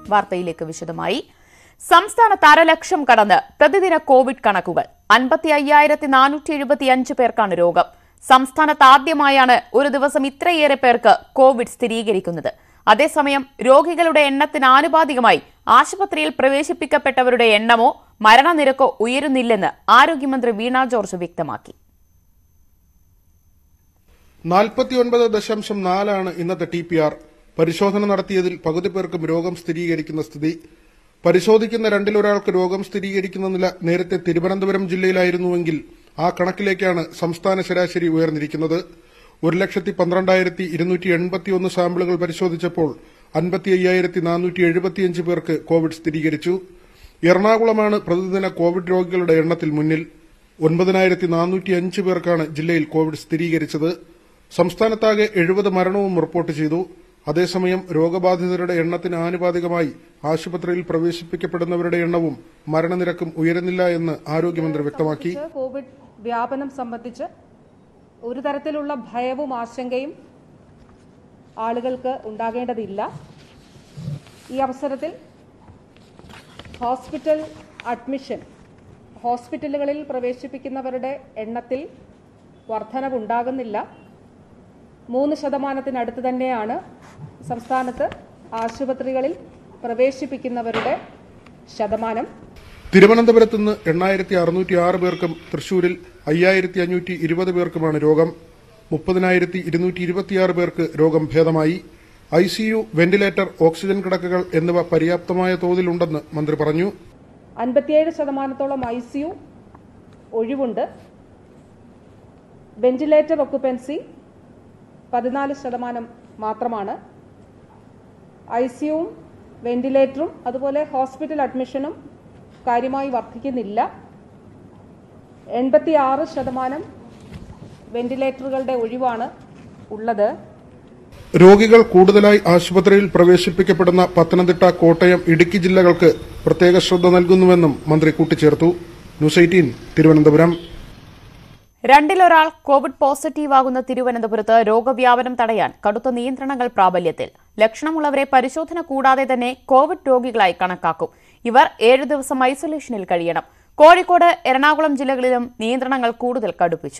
വാർത്തയിലേക്ക് വിശദമായി സംസ്ഥാനത്ത് അരലക്ഷം കടന്ന് പ്രതിദിന കോവിഡ് കണക്കുകൾ അൻപത്തി അയ്യായിരത്തി നാനൂറ്റി എഴുപത്തിയഞ്ച് പേർക്കാണ് രോഗം സംസ്ഥാനത്ത് ആദ്യമായാണ് ഒരു ദിവസം ഇത്രയേറെ പേർക്ക് കോവിഡ് സ്ഥിരീകരിക്കുന്നത് അതേസമയം രോഗികളുടെ എണ്ണത്തിന് ആനുപാതികമായി ആശുപത്രിയിൽ പ്രവേശിപ്പിക്കപ്പെട്ടവരുടെ എണ്ണമോ മരണനിരക്കോ ഉയരുന്നില്ലെന്ന് ആരോഗ്യമന്ത്രി വീണ ജോർജ് വ്യക്തമാക്കി നാൽപ്പത്തിയൊൻപത് ദശാംശം നാലാണ് ഇന്നത്തെ ടി പി ആർ പരിശോധന നടത്തിയതിൽ പകുതി പേർക്കും രോഗം സ്ഥിരീകരിക്കുന്ന സ്ഥിതി പരിശോധിക്കുന്ന രണ്ടിലൊരാൾക്ക് രോഗം സ്ഥിരീകരിക്കുന്ന നില നേരത്തെ തിരുവനന്തപുരം ജില്ലയിലായിരുന്നുവെങ്കിൽ ആ കണക്കിലേക്കാണ് സംസ്ഥാന ശരാശരി ഉയർന്നിരിക്കുന്നത് ഒരു ലക്ഷത്തി പന്ത്രണ്ടായിരത്തി ഇരുന്നൂറ്റി എൺപത്തിയൊന്ന് സാമ്പിളുകൾ പരിശോധിച്ചപ്പോൾ അൻപത്തി അയ്യായിരത്തി നാനൂറ്റി എഴുപത്തിയഞ്ച് പേർക്ക് കോവിഡ് സ്ഥിരീകരിച്ചു എറണാകുളമാണ് പ്രതിദിന കോവിഡ് രോഗികളുടെ എണ്ണത്തിൽ മുന്നിൽ ഒൻപതിനായിരത്തി നാനൂറ്റി അഞ്ച് പേർക്കാണ് ജില്ലയിൽ കോവിഡ് സ്ഥിരീകരിച്ചത് സംസ്ഥാനത്താകെ എഴുപത് മരണവും റിപ്പോർട്ട് ചെയ്തു അതേസമയം രോഗബാധിതരുടെ എണ്ണത്തിന് ആനുപാതികമായി ആശുപത്രിയിൽ പ്രവേശിപ്പിക്കപ്പെടുന്നവരുടെ എണ്ണവും മരണനിരക്കും ഉയരുന്നില്ല എന്ന് ആരോഗ്യമന്ത്രി വ്യക്തമാക്കി സംബന്ധിച്ച് കോവിഡ് വ്യാപനം സംബന്ധിച്ച് ഒരു തരത്തിലുള്ള ഭയവും ആശങ്കയും ആളുകൾക്ക് ഉണ്ടാകേണ്ടതില്ല ഈ അവസരത്തിൽ ഹോസ്പിറ്റൽ അഡ്മിഷൻ ഹോസ്പിറ്റലുകളിൽ പ്രവേശിപ്പിക്കുന്നവരുടെ എണ്ണത്തിൽ വർധനവുണ്ടാകുന്നില്ല മൂന്ന് ശതമാനത്തിനടുത്ത് തന്നെയാണ് സംസ്ഥാനത്ത് ആശുപത്രികളിൽ പ്രവേശിപ്പിക്കുന്നവരുടെ ശതമാനം തിരുവനന്തപുരത്ത് നിന്ന് എണ്ണായിരത്തി അറുന്നൂറ്റി ആറ് പേർക്കും തൃശൂരിൽ അയ്യായിരത്തി അഞ്ഞൂറ്റി ഇരുപത് പേർക്കുമാണ് രോഗം മുപ്പതിനായിരത്തി ഇരുന്നൂറ്റി ഇരുപത്തിയാറ് പേർക്ക് രോഗം ഭേദമായി ഐസിയു വെന്റിലേറ്റർ ഓക്സിജൻ കിടക്കകൾ എന്നിവ പര്യാപ്തമായ തോതിലുണ്ടെന്ന് മന്ത്രി പറഞ്ഞു അൻപത്തിയേഴ് ശതമാനത്തോളം ഐ സി യു ഒഴിവുണ്ട് വെന്റിലേറ്റർ ഒക്കുപ്പൻസി പതിനാല് ശതമാനം മാത്രമാണ് ഐ സിയുവും വെന്റിലേറ്ററും അതുപോലെ ഹോസ്പിറ്റൽ അഡ്മിഷനും കാര്യമായി വർദ്ധിക്കുന്നില്ല എൺപത്തി ആറ് ശതമാനം വെന്റിലേറ്ററുകളുടെ ഒഴിവാണ് ഉള്ളത് രോഗികൾ കൂടുതലായി ആശുപത്രിയിൽ പ്രവേശിപ്പിക്കപ്പെടുന്ന പത്തനംതിട്ട കോട്ടയം ഇടുക്കി ജില്ലകൾക്ക് പ്രത്യേക ശ്രദ്ധ നൽകുന്നുവെന്നും മന്ത്രി കൂട്ടിച്ചേർത്തു ന്യൂസ് എയ്റ്റീൻ തിരുവനന്തപുരം രണ്ടിലൊരാൾ കോവിഡ് പോസിറ്റീവാകുന്ന തിരുവനന്തപുരത്ത് രോഗവ്യാപനം തടയാൻ കടുത്ത നിയന്ത്രണങ്ങൾ പ്രാബല്യത്തിൽ ലക്ഷണമുള്ളവരെ പരിശോധന കൂടാതെ തന്നെ കോവിഡ് രോഗികളായി കണക്കാക്കും ഇവർ ഏഴ് ദിവസം ഐസൊലേഷനിൽ കഴിയണം കോഴിക്കോട് എറണാകുളം ജില്ലകളിലും നിയന്ത്രണങ്ങൾ കൂടുതൽ കടുപ്പിച്ചു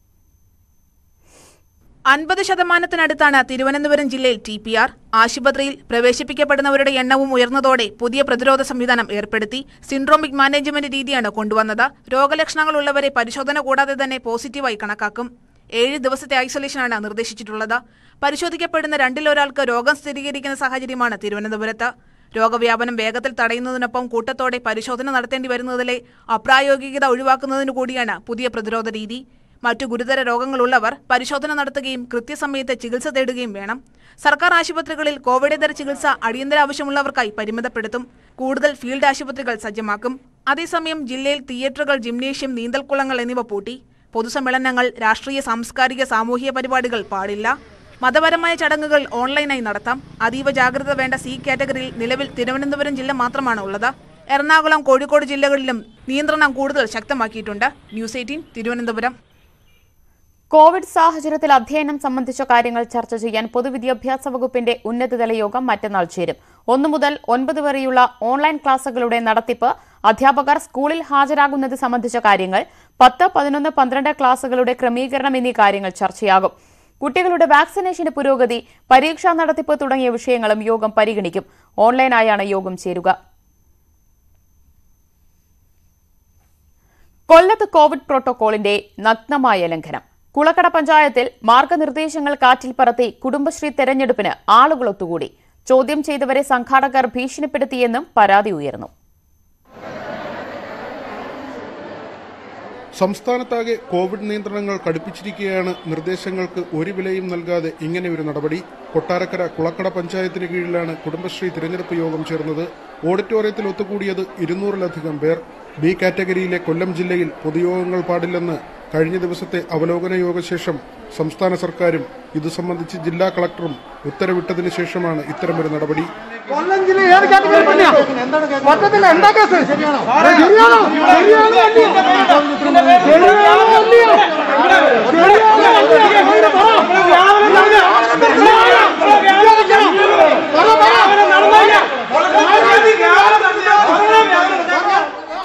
അൻപത് ശതമാനത്തിനടുത്താണ് തിരുവനന്തപുരം ജില്ലയിൽ ടി പി ആർ ആശുപത്രിയിൽ പ്രവേശിപ്പിക്കപ്പെടുന്നവരുടെ എണ്ണവും ഉയർന്നതോടെ പുതിയ പ്രതിരോധ സംവിധാനം ഏർപ്പെടുത്തി സിൻഡ്രോമിക് മാനേജ്മെന്റ് രീതിയാണ് കൊണ്ടുവന്നത് രോഗലക്ഷണങ്ങളുള്ളവരെ പരിശോധന കൂടാതെ തന്നെ പോസിറ്റീവായി കണക്കാക്കും ഏഴ് ദിവസത്തെ ഐസൊലേഷനാണ് നിർദ്ദേശിച്ചിട്ടുള്ളത് പരിശോധിക്കപ്പെടുന്ന രണ്ടിലൊരാൾക്ക് രോഗം സ്ഥിരീകരിക്കുന്ന സാഹചര്യമാണ് തിരുവനന്തപുരത്ത് രോഗവ്യാപനം വേഗത്തിൽ തടയുന്നതിനൊപ്പം കൂട്ടത്തോടെ പരിശോധന നടത്തേണ്ടി വരുന്നതിലെ അപ്രായോഗികത ഒഴിവാക്കുന്നതിനു കൂടിയാണ് പുതിയ പ്രതിരോധ രീതി മറ്റു ഗുരുതര രോഗങ്ങളുള്ളവർ പരിശോധന നടത്തുകയും കൃത്യസമയത്ത് ചികിത്സ തേടുകയും വേണം സർക്കാർ ആശുപത്രികളിൽ കോവിഡേതര ചികിത്സ അടിയന്തര ആവശ്യമുള്ളവർക്കായി പരിമിതപ്പെടുത്തും കൂടുതൽ ഫീൽഡ് ആശുപത്രികൾ സജ്ജമാക്കും അതേസമയം ജില്ലയിൽ തിയേറ്ററുകൾ ജിംനേഷ്യം നീന്തൽക്കുളങ്ങൾ എന്നിവ പൂട്ടി പൊതുസമ്മേളനങ്ങൾ രാഷ്ട്രീയ സാംസ്കാരിക സാമൂഹിക പരിപാടികൾ പാടില്ല മതപരമായ ചടങ്ങുകൾ ഓൺലൈനായി നടത്താം അതീവ ജാഗ്രത വേണ്ട സി കാറ്റഗറിയിൽ നിലവിൽ തിരുവനന്തപുരം ജില്ല മാത്രമാണ് ഉള്ളത് എറണാകുളം കോഴിക്കോട് ജില്ലകളിലും നിയന്ത്രണം കൂടുതൽ ശക്തമാക്കിയിട്ടുണ്ട് ന്യൂസ് എയ്റ്റീൻ തിരുവനന്തപുരം കോവിഡ് സാഹചര്യത്തിൽ അധ്യയനം സംബന്ധിച്ച കാര്യങ്ങൾ ചർച്ച ചെയ്യാൻ പൊതുവിദ്യാഭ്യാസ വകുപ്പിന്റെ ഉന്നതതല യോഗം മറ്റന്നാൾ ചേരും ഒന്നു മുതൽ ഒൻപത് വരെയുള്ള ഓൺലൈൻ ക്ലാസുകളുടെ നടത്തിപ്പ് അധ്യാപകർ സ്കൂളിൽ ഹാജരാകുന്നത് സംബന്ധിച്ച കാര്യങ്ങൾ പത്ത് പതിനൊന്ന് പന്ത്രണ്ട് ക്ലാസുകളുടെ ക്രമീകരണം എന്നീ കാര്യങ്ങൾ ചർച്ചയാകും കുട്ടികളുടെ വാക്സിനേഷന്റെ പുരോഗതി പരീക്ഷാ നടത്തിപ്പ് തുടങ്ങിയ വിഷയങ്ങളും യോഗം പരിഗണിക്കും ഓൺലൈനായാണ് യോഗം ചേരുക കൊല്ലത്ത് കോവിഡ് പ്രോട്ടോകോളിന്റെ നഗ്നമായ ലംഘനം കുളക്കട പഞ്ചായത്തിൽ മാർഗനിർദ്ദേശങ്ങൾ കാറ്റിൽ പറത്തി കുടുംബശ്രീ തെരഞ്ഞെടുപ്പിന് ആളുകൾ ഒത്തുകൂടി ചോദ്യം ചെയ്തവരെ സംഘാടകർ ഭീഷണിപ്പെടുത്തിയെന്നും പരാതി ഉയർന്നു സംസ്ഥാനത്താകെ കോവിഡ് നിയന്ത്രണങ്ങൾ കടുപ്പിച്ചിരിക്കുകയാണ് നിർദ്ദേശങ്ങൾക്ക് ഒരു വിലയും നൽകാതെ ഇങ്ങനെ ഒരു നടപടി കൊട്ടാരക്കര കുളക്കട പഞ്ചായത്തിന് കീഴിലാണ് കുടുംബശ്രീ തിരഞ്ഞെടുപ്പ് യോഗം ചേർന്നത് ഓഡിറ്റോറിയത്തിൽ ഒത്തുകൂടിയത് ഇരുന്നൂറിലധികം പേർ ബി കാറ്റഗറിയിലെ കൊല്ലം ജില്ലയിൽ പൊതുയോഗങ്ങൾ പാടില്ലെന്ന് കഴിഞ്ഞ ദിവസത്തെ അവലോകന യോഗശേഷം സംസ്ഥാന സർക്കാരും ഇതു സംബന്ധിച്ച് ജില്ലാ കളക്ടറും ഉത്തരവിട്ടതിനു ശേഷമാണ് ഇത്തരമൊരു നടപടി കൊല്ലം ജില്ല ഏത് കാറ്റഗറി പണിയാ പറ്റത്തില്ല എന്താ കേസ് ശരിയാണോ ശരിയാണോ ശരിയാണോ അല്ലയോ? ശരിയാണോ അല്ലയോ? ശരിയാണോ അല്ലയോ? അങ്ങോട്ട് പറ. പറ, പറ. പറ, പറ.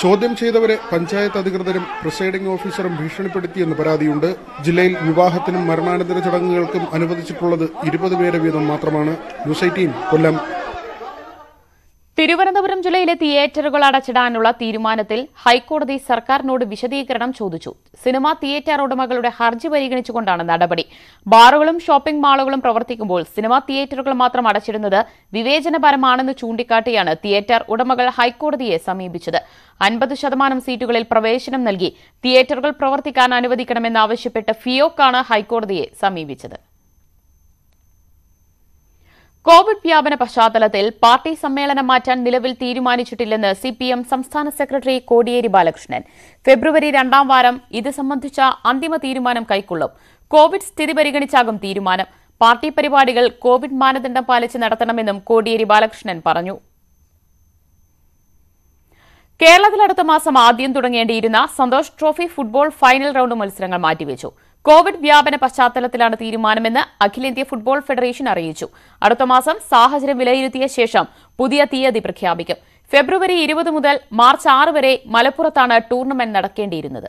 ചോദ്യം ചെയ്തവരെ പഞ്ചായത്ത് അധികൃതരും പ്രിസൈഡിംഗ് ഓഫീസറും ഭീഷണിപ്പെടുത്തിയെന്ന് പരാതിയുണ്ട് ജില്ലയിൽ വിവാഹത്തിനും മരണാനന്തര ചടങ്ങുകൾക്കും അനുവദിച്ചിട്ടുള്ളത് ഇരുപത് പേരെ വീതം മാത്രമാണ് ന്യൂസ് എയ്റ്റീൻ കൊല്ലം തിരുവനന്തപുരം ജില്ലയിലെ തിയേറ്ററുകൾ അടച്ചിടാനുള്ള തീരുമാനത്തിൽ ഹൈക്കോടതി സർക്കാരിനോട് വിശദീകരണം ചോദിച്ചു സിനിമാ തിയേറ്റർ ഉടമകളുടെ ഹർജി പരിഗണിച്ചുകൊണ്ടാണ് നടപടി ബാറുകളും ഷോപ്പിംഗ് മാളുകളും പ്രവർത്തിക്കുമ്പോൾ സിനിമാ തിയേറ്ററുകൾ മാത്രം അടച്ചിടുന്നത് വിവേചനപരമാണെന്ന് ചൂണ്ടിക്കാട്ടിയാണ് തിയേറ്റർ ഉടമകൾ ഹൈക്കോടതിയെ സമീപിച്ചത് അൻപത് ശതമാനം സീറ്റുകളിൽ പ്രവേശനം നൽകി തിയേറ്ററുകൾ പ്രവർത്തിക്കാൻ അനുവദിക്കണമെന്നാവശ്യപ്പെട്ട് ഫിയോക്കാണ് ഹൈക്കോടതിയെ സമീപിച്ചത് കോവിഡ് വ്യാപന പശ്ചാത്തലത്തിൽ പാർട്ടി സമ്മേളനം മാറ്റാൻ നിലവിൽ തീരുമാനിച്ചിട്ടില്ലെന്ന് സിപിഎം സംസ്ഥാന സെക്രട്ടറി കോടിയേരി ബാലകൃഷ്ണൻ ഫെബ്രുവരി രണ്ടാം വാരം ഇത് സംബന്ധിച്ച അന്തിമ തീരുമാനം കൈക്കൊള്ളും കോവിഡ് സ്ഥിതി പരിഗണിച്ചാകും തീരുമാനം പാർട്ടി പരിപാടികൾ കോവിഡ് മാനദണ്ഡം പാലിച്ച് നടത്തണമെന്നും കോടിയേരി ബാലകൃഷ്ണൻ പറഞ്ഞു കേരളത്തിൽ അടുത്ത മാസം ആദ്യം തുടങ്ങേണ്ടിയിരുന്ന Santosh trophy football final round മത്സരങ്ങൾ മാറ്റിവെച്ചു കോവിഡ് വ്യാപന പശ്ചാത്തലത്തിലാണ് തീരുമാനമെന്ന് അഖിലേന്ത്യാ ഫുട്ബോൾ ഫെഡറേഷൻ അറിയിച്ചു അടുത്ത മാസം സാഹചര്യം വിലയിരുത്തിയ ശേഷം പുതിയ തീയതി പ്രഖ്യാപിക്കും ഫെബ്രുവരി ഇരുപത് മുതൽ മാർച്ച് ആറ് വരെ മലപ്പുറത്താണ് ടൂർണമെന്റ് നടക്കേണ്ടിയിരുന്നത്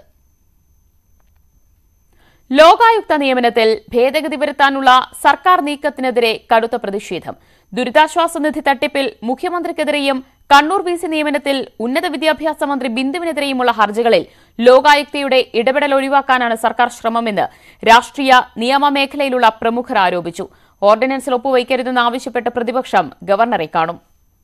ലോകായുക്ത നിയമനത്തിൽ ഭേദഗതി വരുത്താനുള്ള സർക്കാർ നീക്കത്തിനെതിരെ കടുത്ത പ്രതിഷേധം ദുരിതാശ്വാസ നിധി തട്ടിപ്പിൽ മുഖ്യമന്ത്രിക്കെതിരെയും കണ്ണൂർ വി സി നിയമനത്തിൽ ഉന്നത വിദ്യാഭ്യാസ മന്ത്രി ബിന്ദുവിനെതിരെയുമുള്ള ഹർജികളിൽ ലോകായുക്തയുടെ ഇടപെടൽ ഒഴിവാക്കാനാണ് സർക്കാർ ശ്രമമെന്ന് രാഷ്ട്രീയ നിയമ മേഖലയിലുള്ള പ്രമുഖർ ആരോപിച്ചു ഓർഡിനൻസിൽ ഒപ്പുവയ്ക്കരുതെന്നാവശ്യപ്പെട്ട് പ്രതിപക്ഷം ഗവർണറെ കാണും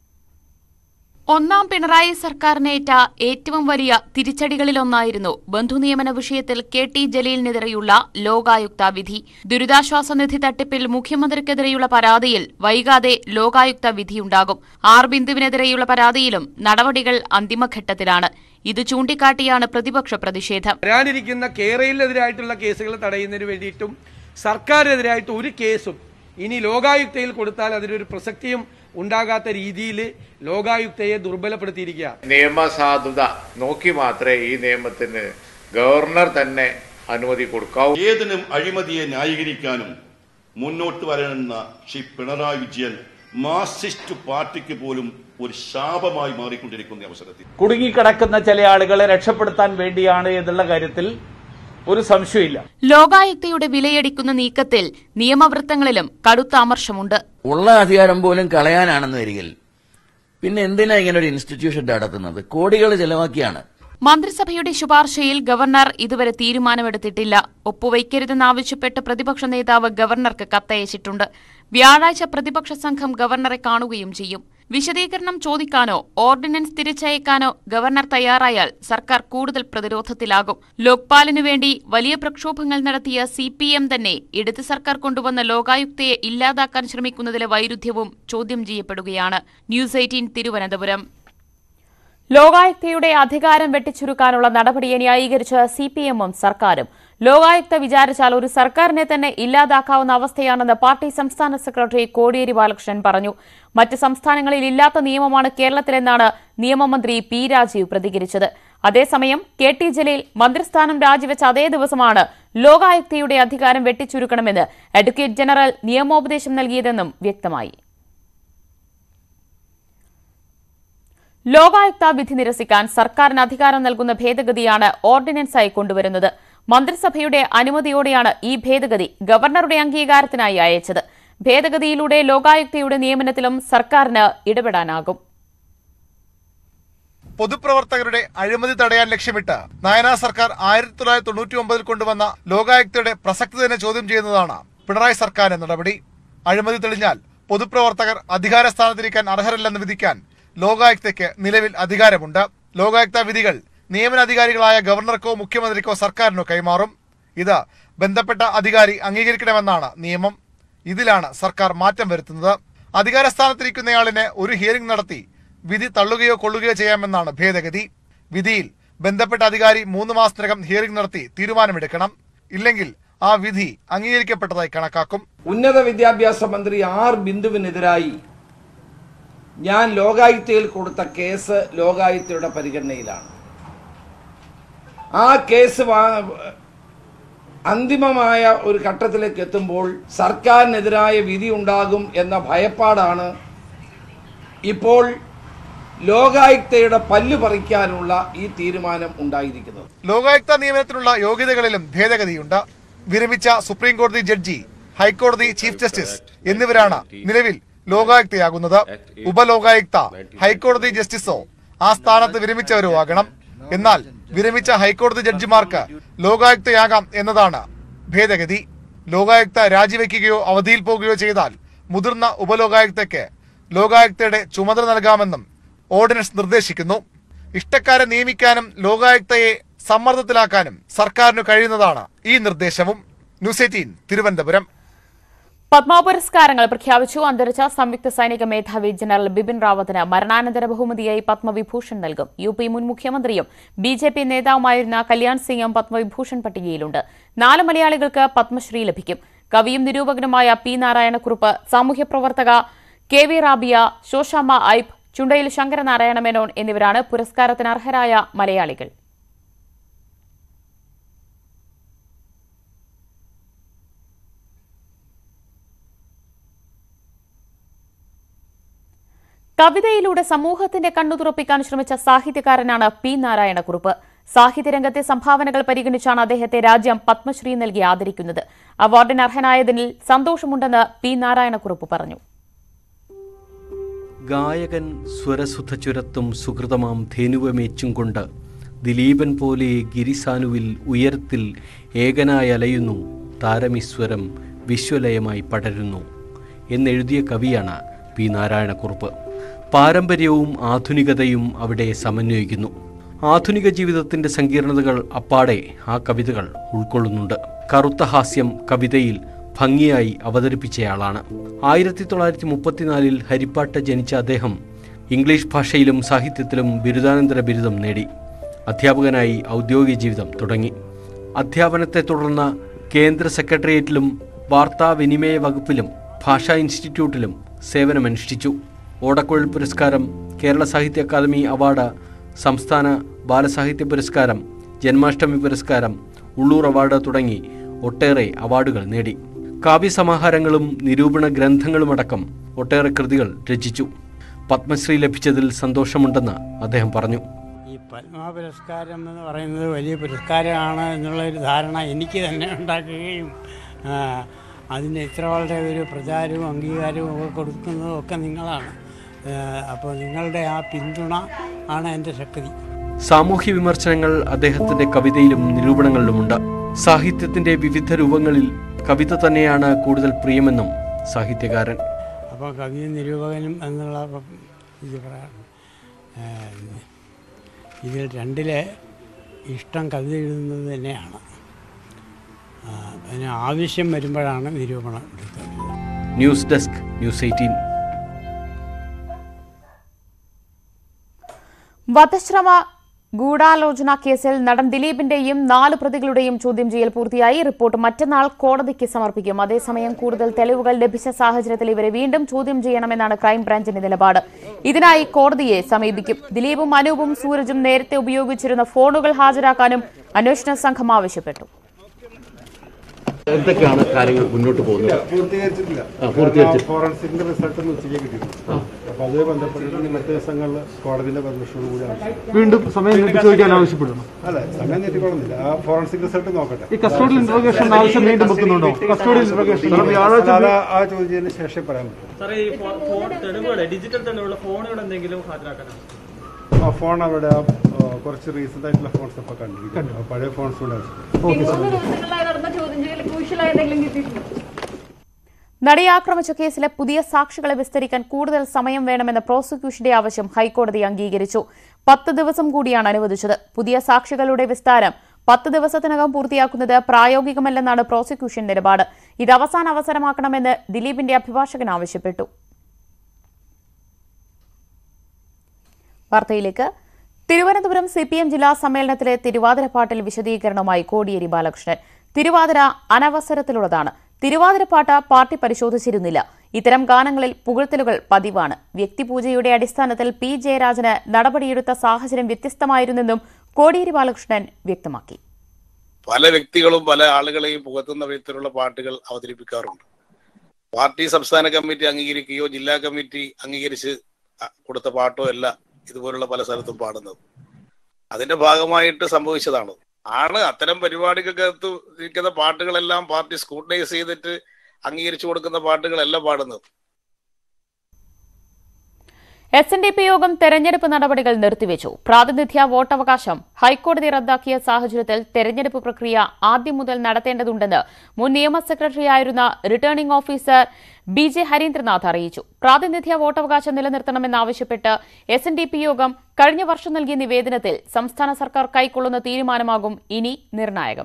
ഒന്നാം പിണറായി സർക്കാരിനേറ്റ ഏറ്റവും വലിയ തിരിച്ചടികളിലൊന്നായിരുന്നു ബന്ധുനിയമന വിഷയത്തിൽ കെ ടി ജലീലിനെതിരെയുള്ള ലോകായുക്ത വിധി ദുരിതാശ്വാസ നിധി തട്ടിപ്പിൽ മുഖ്യമന്ത്രിക്കെതിരെയുള്ള പരാതിയിൽ വൈകാതെ ലോകായുക്ത വിധിയുണ്ടാകും ആർ ബിന്ദുവിനെതിരെയുള്ള പരാതിയിലും നടപടികൾ അന്തിമഘട്ടത്തിലാണ് ഇത് ചൂണ്ടിക്കാട്ടിയാണ് പ്രതിപക്ഷ പ്രതിഷേധം വരാനിരിക്കുന്ന കേരളത്തിനെതിരായിട്ടുള്ള കേസുകൾ തടയുന്നതിന് വേണ്ടിയിട്ടും സർക്കാരിനെതിരായിട്ട് ഒരു കേസും ഇനി ലോകായുക്തയിൽ കൊടുത്താൽ അതിനൊരു പ്രസക്തിയും ഉണ്ടാകാത്ത രീതിയിൽ ലോകായുക്തയെ ദുർബലപ്പെടുത്തിയിരിക്കുക നിയമസാധുത നോക്കി മാത്രമേ ഈ നിയമത്തിന് ഗവർണർ തന്നെ അനുമതി കൊടുക്കാവൂ ഏതിനും അഴിമതിയെ ന്യായീകരിക്കാനും മുന്നോട്ട് വരണമെന്ന ശ്രീ പിണറായി വിജയൻ മാർക്സിസ്റ്റ് പാർട്ടിക്ക് പോലും ഒരു ശാപമായി മാറിക്കൊണ്ടിരിക്കുന്ന അവസരത്തിൽ കുടുങ്ങിക്കിടക്കുന്ന ചില ആളുകളെ രക്ഷപ്പെടുത്താൻ വേണ്ടിയാണ് എന്നുള്ള കാര്യത്തിൽ ഒരു സംശയമില്ല ലോകായുക്തയുടെ വിലയടിക്കുന്ന നീക്കത്തിൽ നിയമവൃത്തങ്ങളിലും കടുത്ത അമർഷമുണ്ട് ഉള്ള അധികാരം പോലും കളയാനാണെന്ന് വരികിൽ പിന്നെ എന്തിനാ ഇങ്ങനെ ഒരു ഇൻസ്റ്റിറ്റ്യൂഷൻ നടത്തുന്നത് കോടികൾ ചെലവാക്കിയാണ് മന്ത്രിസഭയുടെ ശുപാർശയിൽ ഗവർണർ ഇതുവരെ തീരുമാനമെടുത്തിട്ടില്ല ഒപ്പുവയ്ക്കരുതെന്നാവശ്യപ്പെട്ട് പ്രതിപക്ഷ നേതാവ് ഗവർണർക്ക് കത്തയച്ചിട്ടുണ്ട് വ്യാഴാഴ്ച പ്രതിപക്ഷ സംഘം ഗവർണറെ കാണുകയും ചെയ്യും വിശദീകരണം ചോദിക്കാനോ ഓർഡിനൻസ് തിരിച്ചയക്കാനോ ഗവർണർ തയ്യാറായാൽ സർക്കാർ കൂടുതൽ പ്രതിരോധത്തിലാകും ലോക്പാലിനു വേണ്ടി വലിയ പ്രക്ഷോഭങ്ങൾ നടത്തിയ സി പി എം തന്നെ ഇടത് സർക്കാർ കൊണ്ടുവന്ന ലോകായുക്തയെ ഇല്ലാതാക്കാൻ ശ്രമിക്കുന്നതിലെ വൈരുദ്ധ്യവും ചോദ്യം ചെയ്യപ്പെടുകയാണ് ന്യൂസ് എയ്റ്റീൻ തിരുവനന്തപുരം ലോകായുക്തയുടെ അധികാരം വെട്ടിച്ചുരുക്കാനുള്ള നടപടിയെ ന്യായീകരിച്ച് സി പി എമ്മും സർക്കാരും ലോകായുക്ത വിചാരിച്ചാൽ ഒരു സർക്കാരിനെ തന്നെ ഇല്ലാതാക്കാവുന്ന അവസ്ഥയാണെന്ന് പാർട്ടി സംസ്ഥാന സെക്രട്ടറി കോടിയേരി ബാലകൃഷ്ണൻ പറഞ്ഞു മറ്റ് സംസ്ഥാനങ്ങളിൽ ഇല്ലാത്ത നിയമമാണ് കേരളത്തിലെന്നാണ് നിയമമന്ത്രി പി രാജീവ് പ്രതികരിച്ചത് അതേസമയം കെ ടി ജലീൽ മന്ത്രിസ്ഥാനം രാജിവെച്ച അതേ ദിവസമാണ് ലോകായുക്തയുടെ അധികാരം വെട്ടിച്ചുരുക്കണമെന്ന് അഡ്വക്കേറ്റ് ജനറൽ നിയമോപദേശം നൽകിയതെന്നും വ്യക്തമായി ലോകായുക്ത വിധി നിരസിക്കാൻ സർക്കാരിന് അധികാരം നൽകുന്ന ഭേദഗതിയാണ് ഓർഡിനൻസായി കൊണ്ടുവരുന്നത് മന്ത്രിസഭയുടെ അനുമതിയോടെയാണ് ഈ ഭേദഗതി ഗവർണറുടെ അംഗീകാരത്തിനായി അയച്ചത് ഭേദഗതിയിലൂടെ ലോകായുക്തയുടെ നിയമനത്തിലും സർക്കാരിന് ഇടപെടാനാകും പൊതുപ്രവർത്തകരുടെ അഴിമതി തടയാൻ ലക്ഷ്യമിട്ട് നയനാ സർക്കാർ ആയിരത്തി തൊള്ളായിരത്തി തൊണ്ണൂറ്റി ഒമ്പതിൽ കൊണ്ടുവന്ന ലോകായുക്തയുടെ പ്രസക്തി തന്നെ ചോദ്യം ചെയ്യുന്നതാണ് പിണറായി സർക്കാരിന്റെ നടപടി അഴിമതി തെളിഞ്ഞാൽ പൊതുപ്രവർത്തകർ അധികാര സ്ഥാനത്തിരിക്കാൻ അർഹരല്ലെന്ന് വിധിക്കാൻ ലോകായുക്തയ്ക്ക് നിലവിൽ അധികാരമുണ്ട് ലോകായുക്ത വിധികൾ നിയമനാധികാരികളായ ഗവർണർക്കോ മുഖ്യമന്ത്രിക്കോ സർക്കാരിനോ കൈമാറും ഇത് ബന്ധപ്പെട്ട അധികാരി അംഗീകരിക്കണമെന്നാണ് നിയമം ഇതിലാണ് സർക്കാർ മാറ്റം വരുത്തുന്നത് അധികാര സ്ഥാനത്തിരിക്കുന്നയാളിന് ഒരു ഹിയറിംഗ് നടത്തി വിധി തള്ളുകയോ കൊള്ളുകയോ ചെയ്യാമെന്നാണ് ഭേദഗതി വിധിയിൽ ബന്ധപ്പെട്ട അധികാരി മൂന്ന് മാസത്തിനകം ഹിയറിംഗ് നടത്തി തീരുമാനമെടുക്കണം ഇല്ലെങ്കിൽ ആ വിധി അംഗീകരിക്കപ്പെട്ടതായി കണക്കാക്കും ഉന്നത വിദ്യാഭ്യാസ മന്ത്രി ആർ ബിന്ദുവിനെതിരായി ഞാൻ ലോകായുക്തയിൽ കൊടുത്ത കേസ് ലോകായുക്തയുടെ പരിഗണനയിലാണ് ആ കേസ് വാ- അന്തിമമായ ഒരു ഘട്ടത്തിലേക്ക് എത്തുമ്പോൾ സർക്കാരിനെതിരായ വിധി ഉണ്ടാകും എന്ന ഭയപ്പാടാണ് ഇപ്പോൾ ലോകായുക്തയുടെ പല്ല് പറിക്കാനുള്ള ഈ തീരുമാനം ഉണ്ടായിരിക്കുന്നത് ലോകായുക്ത നിയമനത്തിനുള്ള യോഗ്യതകളിലും ഭേദഗതിയുണ്ട് വിരമിച്ച സുപ്രീം കോടതി ജഡ്ജി ഹൈക്കോടതി ചീഫ് ജസ്റ്റിസ് എന്നിവരാണ് നിലവിൽ ലോകായുക്തയാകുന്നത് ഉപലോകായുക്ത ഹൈക്കോടതി ജസ്റ്റിസോ ആ സ്ഥാനത്ത് വിരമിച്ചവരോ ആകണം എന്നാൽ വിരമിച്ച ഹൈക്കോടതി ജഡ്ജിമാർക്ക് ലോകായുക്തയാകാം എന്നതാണ് ഭേദഗതി ലോകായുക്ത രാജിവെക്കുകയോ അവധിയിൽ പോകുകയോ ചെയ്താൽ മുതിർന്ന ഉപലോകായുക്തയ്ക്ക് ലോകായുക്തയുടെ ചുമതല നൽകാമെന്നും ഓർഡിനൻസ് നിർദ്ദേശിക്കുന്നു ഇഷ്ടക്കാരെ നിയമിക്കാനും ലോകായുക്തയെ സമ്മർദ്ദത്തിലാക്കാനും സർക്കാരിന് കഴിയുന്നതാണ് ഈ നിർദ്ദേശവും ന്യൂസ് എയ്റ്റീൻ തിരുവനന്തപുരം പത്മ പുരസ്കാരങ്ങൾ പ്രഖ്യാപിച്ചു അന്തരിച്ച സംയുക്ത സൈനിക മേധാവി ജനറൽ ബിപിൻ റാവത്തിന് മരണാനന്തര ബഹുമതിയായി പത്മവിഭൂഷൺ നൽകും യു പി മുൻ മുഖ്യമന്ത്രിയും ബി ജെ പി നേതാവുമായിരുന്ന കല്യാൺ സിംഗും പത്മവിഭൂഷൺ പട്ടികയിലുണ്ട് നാല് മലയാളികൾക്ക് പത്മശ്രീ ലഭിക്കും കവിയും നിരൂപകനുമായ പി നാരായണക്കുറുപ്പ് സാമൂഹ്യ പ്രവർത്തക കെ വി റാബിയ ശോഷാമ്മ ഐബ് ചുണ്ടയിൽ ശങ്കരനാരായണ മേനോൻ എന്നിവരാണ് പുരസ്കാരത്തിന് അർഹരായ മലയാളികൾ കവിതയിലൂടെ സമൂഹത്തിന്റെ കണ്ണു തുറപ്പിക്കാൻ ശ്രമിച്ച സാഹിത്യകാരനാണ് പി നാരായണക്കുറുപ്പ് സാഹിത്യരംഗത്തെ സംഭാവനകൾ പരിഗണിച്ചാണ് അദ്ദേഹത്തെ രാജ്യം പത്മശ്രീ നൽകി ആദരിക്കുന്നത് അവാർഡിന് അർഹനായതിൽ സന്തോഷമുണ്ടെന്ന് പി നാരായണക്കുറുപ്പ് പറഞ്ഞു ഗായകൻ സ്വരസുധ ചുരത്തും സുഹൃതമാം ധേനുവമേച്ചും കൊണ്ട് ദിലീപൻ പോലെ ഗിരിസാനുവിൽ ഉയരത്തിൽ ഏകനായി അലയുന്നു താരമിസ്വരം വിശ്വലയമായി പടരുന്നു എന്നെഴുതിയ കവിയാണ് പി നാരായണക്കുറുപ്പ് പാരമ്പര്യവും ആധുനികതയും അവിടെ സമന്വയിക്കുന്നു ആധുനിക ജീവിതത്തിന്റെ സങ്കീർണതകൾ അപ്പാടെ ആ കവിതകൾ ഉൾക്കൊള്ളുന്നുണ്ട് കറുത്ത ഹാസ്യം കവിതയിൽ ഭംഗിയായി അവതരിപ്പിച്ചയാളാണ് ആയിരത്തി തൊള്ളായിരത്തി മുപ്പത്തിനാലിൽ ഹരിപ്പാട്ട് ജനിച്ച അദ്ദേഹം ഇംഗ്ലീഷ് ഭാഷയിലും സാഹിത്യത്തിലും ബിരുദാനന്തര ബിരുദം നേടി അധ്യാപകനായി ഔദ്യോഗിക ജീവിതം തുടങ്ങി അധ്യാപനത്തെ തുടർന്ന് കേന്ദ്ര സെക്രട്ടേറിയറ്റിലും വാർത്താവിനിമയ വകുപ്പിലും ഭാഷാ ഇൻസ്റ്റിറ്റ്യൂട്ടിലും സേവനമനുഷ്ഠിച്ചു ഓടക്കുഴൽ പുരസ്കാരം കേരള സാഹിത്യ അക്കാദമി അവാർഡ് സംസ്ഥാന ബാലസാഹിത്യ പുരസ്കാരം ജന്മാഷ്ടമി പുരസ്കാരം ഉള്ളൂർ അവാർഡ് തുടങ്ങി ഒട്ടേറെ അവാർഡുകൾ നേടി കാവ്യസമാഹാരങ്ങളും നിരൂപണ ഗ്രന്ഥങ്ങളുമടക്കം ഒട്ടേറെ കൃതികൾ രചിച്ചു പത്മശ്രീ ലഭിച്ചതിൽ സന്തോഷമുണ്ടെന്ന് അദ്ദേഹം പറഞ്ഞു ഈ പത്മ പുരസ്കാരം എന്ന് പറയുന്നത് വലിയ പുരസ്കാരമാണ് എന്നുള്ളൊരു ധാരണ എനിക്ക് തന്നെ ഉണ്ടാക്കുകയും ആ, അതിന് ഇത്ര വളരെ ഒരു പ്രചാരവും അംഗീകാരവും ഒക്കെ കൊടുക്കുന്നതും ഒക്കെ നിങ്ങളാണ് ആ, അപ്പോൾ നിങ്ങളുടെ ആ പിന്തുണ ആണ് എൻ്റെ ശക്തി സാമൂഹ്യ വിമർശനങ്ങൾ അദ്ദേഹത്തിന്റെ കവിതയിലും നിരൂപണങ്ങളിലുമുണ്ട് സാഹിത്യത്തിന്റെ വിവിധ രൂപങ്ങളിൽ കവിത തന്നെയാണ് കൂടുതൽ പ്രിയമെന്നും സാഹിത്യകാരൻ അപ്പോൾ കവിയും നിരൂപകനും എന്നുള്ള ഇത് പറയാം ആ, ഇതിൽ രണ്ടിലെ ഇഷ്ടം കവിത എഴുതുന്നത് തന്നെയാണ് ആ, അതിന് ആവശ്യം വരുമ്പോഴാണ് നിരൂപണം എടുക്കുന്നത് ന്യൂസ് ഡെസ്ക് ന്യൂസ് എയ്റ്റീൻ വധശ്രമ ഗൂഢാലോചന കേസിൽ നടൻ ദിലീപിന്റെയും നാല് പ്രതികളുടെയും ചോദ്യം ചെയ്യൽ പൂർത്തിയായി റിപ്പോർട്ട് മറ്റന്നാൾ കോടതിക്ക് സമർപ്പിക്കും അതേസമയം കൂടുതൽ തെളിവുകൾ ലഭിച്ച സാഹചര്യത്തിൽ ഇവരെ വീണ്ടും ചോദ്യം ചെയ്യണമെന്നാണ് ക്രൈംബ്രാഞ്ചിന്റെ നിലപാട് ഇതിനായി കോടതിയെ സമീപിക്കും ദിലീപും അനൂപും സൂരജും നേരത്തെ ഉപയോഗിച്ചിരുന്ന ഫോണുകൾ ഹാജരാക്കാനും അന്വേഷണ സംഘം ആവശ്യപ്പെട്ടു എന്തൊക്കെയാണ് കാര്യങ്ങൾ മുന്നോട്ട് പോകുന്നത് പൂർത്തീകരിച്ചിട്ടില്ല ആ, പൂർത്തീകരിച്ചിട്ടില്ല. ഫോറൻസിക്കിന്റെ റിസൾട്ട് ഒന്ന് ഉച്ചയ്ക്ക് കിട്ടിയിട്ടുണ്ട് അപ്പൊ അതുമായി ബന്ധപ്പെട്ടിട്ട് മറ്റു ദിവസങ്ങളിൽ കോടതിയുടെ പെർമിഷനോട് കൂടി ആവശ്യം വീണ്ടും സമയം നീട്ടി ചോദിക്കാൻ ആവശ്യപ്പെടുന്നു അല്ല സമയം നീട്ടിക്കൊള്ളുന്നില്ല ആ ഫോറൻസിക് റിസൾട്ട് നോക്കട്ടെ ഈ കസ്റ്റഡിയൽ ഇന്ററോഗേഷൻ ആവശ്യം വീണ്ടും വെക്കുന്നുണ്ടോ കസ്റ്റഡിയൽ ഇന്ററോഗേഷൻ വ്യാഴാഴ്ച അല്ല, ആ ചോദ്യം ചെയ്തതിന് ശേഷം പറയാൻ പറ്റും സാറേ ഈ ഫോ- ഫോൺ തെളിവുകളെ ഡിജിറ്റൽ തെളിവുള്ള ഫോണുകൾ എന്തെങ്കിലും ഹാജരാക്കാനാണ് ആ ഫോൺ അവിടെ ആ, ആ, കുറച്ച് റീസെന്റ് ആയിട്ടുള്ള ഫോൺസ് ഇപ്പൊ കണ്ടിരിക്കുന്നു ആ, പഴയ ഫോൺസ് കൂടെ ആവശ്യം നടിയെ ആക്രമിച്ച കേസിലെ പുതിയ സാക്ഷികളെ വിസ്തരിക്കാൻ കൂടുതൽ സമയം വേണമെന്ന പ്രോസിക്യൂഷന്റെ ആവശ്യം ഹൈക്കോടതി അംഗീകരിച്ചു പത്ത് ദിവസം കൂടിയാണ് അനുവദിച്ചത് പുതിയ സാക്ഷികളുടെ വിസ്താരം പത്ത് ദിവസത്തിനകം പൂർത്തിയാക്കുന്നത് പ്രായോഗികമല്ലെന്നാണ് പ്രോസിക്യൂഷൻ നിലപാട് ഇത് അവസാന അവസരമാക്കണമെന്ന് ദിലീപിന്റെ അഭിഭാഷകൻ ആവശ്യപ്പെട്ടു വാർത്തയിലേക്ക് തിരുവനന്തപുരം സി പി എം ജില്ലാ സമ്മേളനത്തിലെ തിരുവാതിരപ്പാട്ടിൽ വിശദീകരണവുമായി കോടിയേരി ബാലകൃഷ്ണൻ തിരുവാതിര അനവസരത്തിലുള്ളതാണ് തിരുവാതിരപ്പാട്ട് പാർട്ടി പരിശോധിച്ചിരുന്നില്ല ഇത്തരം ഗാനങ്ങളിൽ പുകഴ്ത്തലുകൾ പതിവാണ് വ്യക്തിപൂജയുടെ അടിസ്ഥാനത്തിൽ പി ജയരാജന് നടപടിയെടുത്ത സാഹചര്യം വ്യത്യസ്തമായിരുന്നെന്നും കോടിയേരി ബാലകൃഷ്ണൻ വ്യക്തമാക്കി പല വ്യക്തികളും പല ആളുകളെയും പുകത്തുന്ന വിധത്തിലുള്ള പാട്ടുകൾ അവതരിപ്പിക്കാറുണ്ട് പാർട്ടി സംസ്ഥാന കമ്മിറ്റി അംഗീകരിക്കുകയോ ജില്ലാ കമ്മിറ്റി അംഗീകരിച്ച് അ- കൊടുത്ത പാട്ടോ അല്ല ഇതുപോലുള്ള പല സ്ഥലത്തും പാടുന്നത് അതിന്റെ ഭാഗമായിട്ട് സംഭവിച്ചതാണ് ആണ് അത്തരം പരിപാടികൾക്കകത്ത് ഇരിക്കുന്ന പാട്ടുകളെല്ലാം പാർട്ടി സ്ക്രൂട്ടനൈസ് ചെയ്തിട്ട് അംഗീകരിച്ചു കൊടുക്കുന്ന പാട്ടുകളല്ല പാടുന്നത് എസ് എൻ ഡി പി യോഗം തെരഞ്ഞെടുപ്പ് നടപടികൾ നിർത്തിവെച്ചു പ്രാതിനിധ്യ വോട്ടവകാശം ഹൈക്കോടതി റദ്ദാക്കിയ സാഹചര്യത്തിൽ തെരഞ്ഞെടുപ്പ് പ്രക്രിയ ആദ്യം മുതൽ നടത്തേണ്ടതുണ്ടെന്ന് മുൻ നിയമ സെക്രട്ടറിയായിരുന്ന returning officer B J Harindranath അറിയിച്ചു പ്രാതിനിധ്യ വോട്ടവകാശം നിലനിർത്തണമെന്നാവശ്യപ്പെട്ട് എസ് എൻ ഡി പി യോഗം കഴിഞ്ഞ വർഷം നൽകിയ നിവേദനത്തിൽ സംസ്ഥാന സർക്കാർ കൈക്കൊള്ളുന്ന തീരുമാനമാകും ഇനി നിർണായകം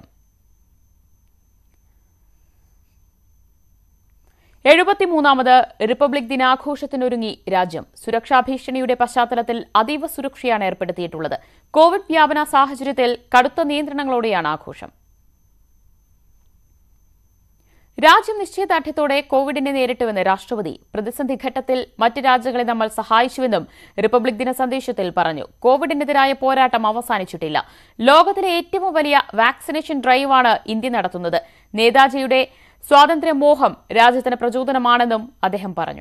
എഴുപത്തിമൂന്നാമത് റിപ്പബ്ലിക് ദിനാഘോഷത്തിനൊരുങ്ങി രാജ്യം സുരക്ഷാ ഭീഷണിയുടെ പശ്ചാത്തലത്തിൽ അതീവ സുരക്ഷയാണ് ഏർപ്പെടുത്തിയിട്ടുള്ളത് കോവിഡ് വ്യാപന സാഹചര്യത്തിൽ കടുത്ത നിയന്ത്രണങ്ങളോടെയാണ് ആഘോഷം രാജ്യം നിശ്ചയദാർഢ്യത്തോടെ കോവിഡിനെ നേരിട്ടുവെന്ന് രാഷ്ട്രപതി പ്രതിസന്ധി ഘട്ടത്തിൽ മറ്റ് രാജ്യങ്ങളെ നമ്മൾ സഹായിച്ചുവെന്നും റിപ്പബ്ലിക് ദിന സന്ദേശത്തിൽ പറഞ്ഞു കോവിഡിനെതിരായ പോരാട്ടം അവസാനിച്ചിട്ടില്ല ലോകത്തിലെ ഏറ്റവും വലിയ വാക്സിനേഷൻ ഡ്രൈവാണ് ഇന്ത്യ നടത്തുന്നത് നേതാജിയുടെ സ്വാതന്ത്ര്യമോഹം രാജ്യത്തിന് പ്രചോദനമാണെന്നും അദ്ദേഹം പറഞ്ഞു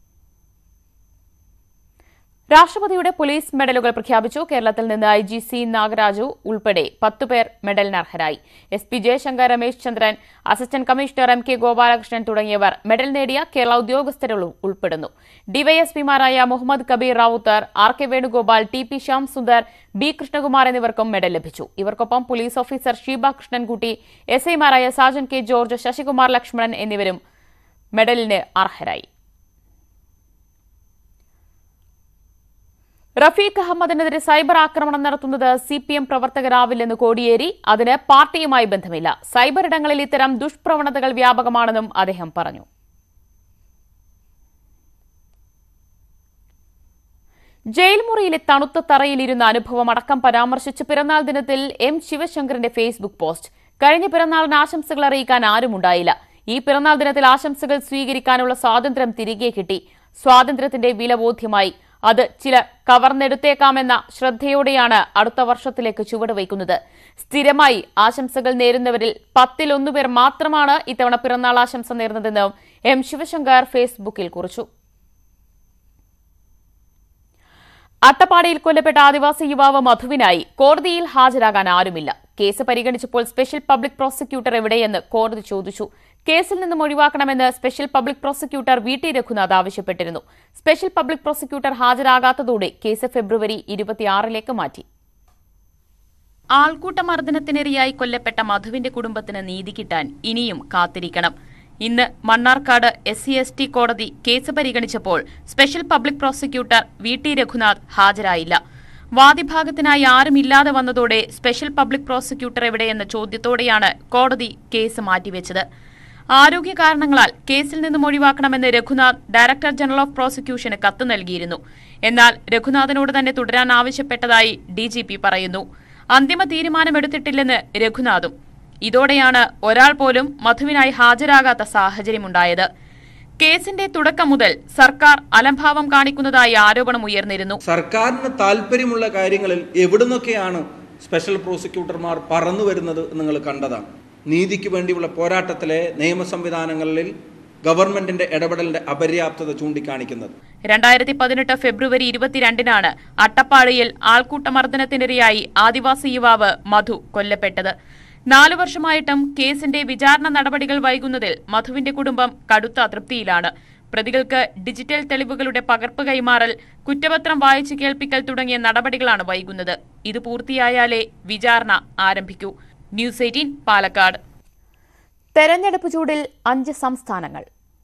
രാഷ്ട്രപതിയുടെ പോലീസ് മെഡലുകൾ പ്രഖ്യാപിച്ചു കേരളത്തിൽ നിന്ന് ഐ ജി സി നാഗരാജു ഉൾപ്പെടെ പത്തുപേർ മെഡലിന് അർഹരായി S P Jayashankar Ramesh Chandran assistant commissioner M K Gopalakrishnan തുടങ്ങിയവർ മെഡൽ നേടിയ കേരള ഉദ്യോഗസ്ഥരും ഉൾപ്പെടുന്നു ഡിവൈഎസ്പിമാരായ Muhammad Kabir Ravuthar R K Venugopal T P Shyam Sundar B Krishnakumar എന്നിവർക്കും മെഡൽ ലഭിച്ചു ഇവർക്കൊപ്പം police officer Sheeba Krishnankutty S ഐമാരായ സാജൻ കെ ജോർജ് ശശികുമാർ ലക്ഷ്മണൻ എന്നിവരും മെഡലിന് അർഹരായി റഫീഖ് അഹമ്മദിനെതിരെ സൈബർ ആക്രമണം നടത്തുന്നത് സി പി എം പ്രവർത്തകരാവില്ലെന്ന് കോടിയേരി അതിന് പാർട്ടിയുമായി ബന്ധമില്ല സൈബർ ഇടങ്ങളിൽ ഇത്തരം ദുഷ്പ്രവണതകൾ വ്യാപകമാണെന്നും അദ്ദേഹം പറഞ്ഞു ജയിൽ മുറിയിലെ തണുത്ത തറയിലിരുന്ന അനുഭവം അടക്കം പരാമർശിച്ച് പിറന്നാൾ ദിനത്തിൽ എം ശിവശങ്കറിന്റെ ഫേസ്ബുക്ക് പോസ്റ്റ് കഴിഞ്ഞ പിറന്നാളിന് ആശംസകൾ അറിയിക്കാൻ ആരുമുണ്ടായില്ല ഈ പിറന്നാൾ ദിനത്തിൽ ആശംസകൾ സ്വീകരിക്കാനുള്ള സ്വാതന്ത്ര്യം തിരികെ കിട്ടി സ്വാതന്ത്ര്യത്തിന്റെ വില ബോധ്യമായി അത് ചില കവർന്നെടുത്തേക്കാമെന്ന ശ്രദ്ധയോടെയാണ് അടുത്ത വർഷത്തിലേക്ക് ചുവടുവയ്ക്കുന്നത് സ്ഥിരമായി ആശംസകൾ നേരുന്നവരിൽ പത്തിലൊന്നുപേർ മാത്രമാണ് ഇത്തവണ പിറന്നാൾ ആശംസ നേർന്നതെന്ന് എം ശിവശങ്കർ ഫേസ്ബുക്കിൽ കുറിച്ചു അട്ടപ്പാടിയിൽ കൊല്ലപ്പെട്ട ആദിവാസി യുവാവ് മധുവിനായി കോടതിയിൽ ഹാജരാകാൻ ആരുമില്ല കേസ് പരിഗണിച്ചപ്പോൾ സ്പെഷ്യൽ പബ്ലിക് പ്രോസിക്യൂട്ടർ എവിടെയെന്ന് കോടതി ചോദിച്ചു കേസിൽ നിന്നും ഒഴിവാക്കണമെന്ന് special public prosecutor V T Raghunath ആവശ്യപ്പെട്ടിരുന്നു സ്പെഷ്യൽ പബ്ലിക് പ്രോസിക്യൂട്ടർ ഹാജരാകാത്തതോടെ കേസ് ഫെബ്രുവരി ഇരുപത്തിയാറിലേക്ക് മാറ്റി ആൾക്കൂട്ട മർദ്ദനത്തിനിരയായി കൊല്ലപ്പെട്ട മധുവിന്റെ കുടുംബത്തിന് നീതി കിട്ടാൻ ഇനിയും കാത്തിരിക്കണം ഇന്ന് Mannarkkad S C S T കോടതി കേസ് പരിഗണിച്ചപ്പോൾ special public prosecutor V T Raghunath ഹാജരായില്ല വാദിഭാഗത്തിനായി ആരുമില്ലാതെ വന്നതോടെ സ്പെഷ്യൽ പബ്ലിക് പ്രോസിക്യൂട്ടർ എവിടെയെന്ന ചോദ്യത്തോടെയാണ് കോടതി കേസ് മാറ്റിവെച്ചത് ആരോഗ്യ കാരണങ്ങളാൽ കേസിൽ നിന്നും ഒഴിവാക്കണമെന്ന് രഘുനാഥ് ഡയറക്ടർ ജനറൽ ഓഫ് പ്രോസിക്യൂഷന് കത്ത് നൽകിയിരുന്നു എന്നാൽ രഘുനാഥിനോട് തന്നെ തുടരാൻ ആവശ്യപ്പെട്ടതായി ഡിജിപി പറയുന്നു അന്തിമ തീരുമാനമെടുത്തിട്ടില്ലെന്ന് രഘുനാഥും ഇതോടെയാണ് ഒരാൾ പോലും മധുവിനായി ഹാജരാകാത്ത സാഹചര്യമുണ്ടായത് കേസിന്റെ തുടക്കം മുതൽ സർക്കാർ അലംഭാവം കാണിക്കുന്നതായി ആരോപണം ഉയർന്നിരുന്നു സർക്കാരിന് താല്പര്യമുള്ള കാര്യങ്ങളിൽ എവിടുന്നൊക്കെയാണ് സ്പെഷ്യൽ പ്രോസിക്യൂട്ടർമാർ പറന്നു വരുന്നത് നിങ്ങൾ കണ്ടതാണ് നീതിക്ക് വേണ്ടിയുള്ള പോരാട്ടത്തിലെ നിയമ സംവിധാനങ്ങളിൽ ഗവൺമെന്റിന്റെ ഇടപെടലിന്റെ അപര്യാപ്തത ചൂണ്ടിക്കാണിക്കുന്നത് രണ്ടായിരത്തി പതിനെട്ട് ഫെബ്രുവരി ഇരുപത്തിരണ്ടിനാണ് അട്ടപ്പാടിയിൽ ആൾക്കൂട്ടമർദ്ദനത്തിനിരയായി ആദിവാസി യുവാവ് മധു കൊല്ലപ്പെട്ടത് നാലു വർഷമായിട്ടും കേസിന്റെ വിചാരണ നടപടികൾ വൈകുന്നതിൽ മധുവിന്റെ കുടുംബം കടുത്ത അതൃപ്തിയിലാണ് പ്രതികൾക്ക് ഡിജിറ്റൽ തെളിവുകളുടെ പകർപ്പ് കൈമാറൽ കുറ്റപത്രം വായിച്ചു കേൾപ്പിക്കൽ തുടങ്ങിയ നടപടികളാണ് വൈകുന്നത് ഇത് പൂർത്തിയായാലേ വിചാരണ ആരംഭിക്കൂ ന്യൂസ് എയ്റ്റീൻ പാലക്കാട് തെരഞ്ഞെടുപ്പ് ചൂടിൽ അഞ്ച് സംസ്ഥാനങ്ങൾ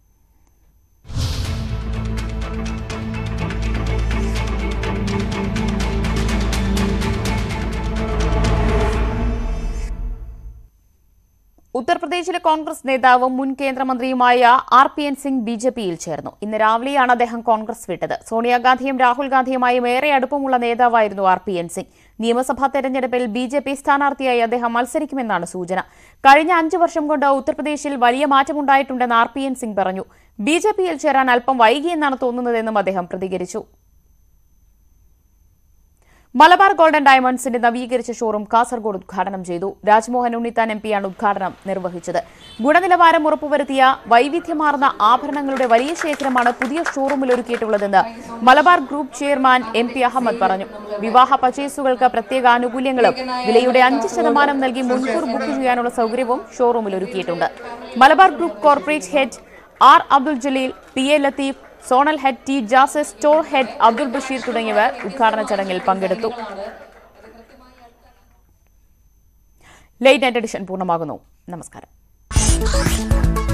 ഉത്തർപ്രദേശിലെ കോൺഗ്രസ് നേതാവും മുൻ കേന്ദ്രമന്ത്രിയുമായ R P N Singh B J പിയിൽ ചേർന്നു ഇന്ന് രാവിലെയാണ് അദ്ദേഹം കോൺഗ്രസ് വിട്ടത് സോണിയാഗാന്ധിയും രാഹുൽ ഗാന്ധിയുമായും ഏറെ അടുപ്പമുള്ള നേതാവായിരുന്നു ആർ പി എൻ സിംഗ് നിയമസഭാ തെരഞ്ഞെടുപ്പിൽ ബി ജെ പി സ്ഥാനാർത്ഥിയായി അദ്ദേഹം മത്സരിക്കുമെന്നാണ് സൂചന കഴിഞ്ഞ അഞ്ചു വർഷം കൊണ്ട് ഉത്തർപ്രദേശിൽ വലിയ മാറ്റമുണ്ടായിട്ടുണ്ടെന്ന് ആർ പി എൻ സിംഗ് പറഞ്ഞു ബി ജെ പിയിൽ ചേരാൻ അല്പം വൈകിയെന്നാണ് തോന്നുന്നതെന്നും അദ്ദേഹം പ്രതികരിച്ചു മലബാർ ഗോൾഡൻ ഡയമണ്ട്സിന്റെ നവീകരിച്ച ഷോറൂം കാസർഗോഡ് ഉദ്ഘാടനം ചെയ്തു രാജ്മോഹൻ ഉണ്ണിത്താൻ എം പിയാണ് ഉദ്ഘാടനം നിർവഹിച്ചത് ഗുണനിലവാരം ഉറപ്പുവരുത്തിയ വൈവിധ്യമാർന്ന ആഭരണങ്ങളുടെ വലിയ ശേഖരമാണ് പുതിയ ഷോറൂമിൽ ഒരുക്കിയിട്ടുള്ളതെന്ന് Malabar group chairman M P Ahmed പറഞ്ഞു വിവാഹ പർച്ചേസുകൾക്ക് പ്രത്യേക ആനുകൂല്യങ്ങളും വിലയുടെ അഞ്ച് ശതമാനം നൽകി മുൻകൂർ ബുക്ക് ചെയ്യാനുള്ള സൗകര്യവും ഷോറൂമിൽ ഒരുക്കിയിട്ടുണ്ട് Malabar group corporate head R Abdul Jaleel P A Latheef zonal head T Jas store head Abdul Basheer തുടങ്ങിയവർ ഉദ്ഘാടന ചടങ്ങിൽ പങ്കെടുത്തു ലേറ്റ് നൈറ്റ് എഡിഷൻ പൂർണ്ണമാകുന്നു നമസ്കാരം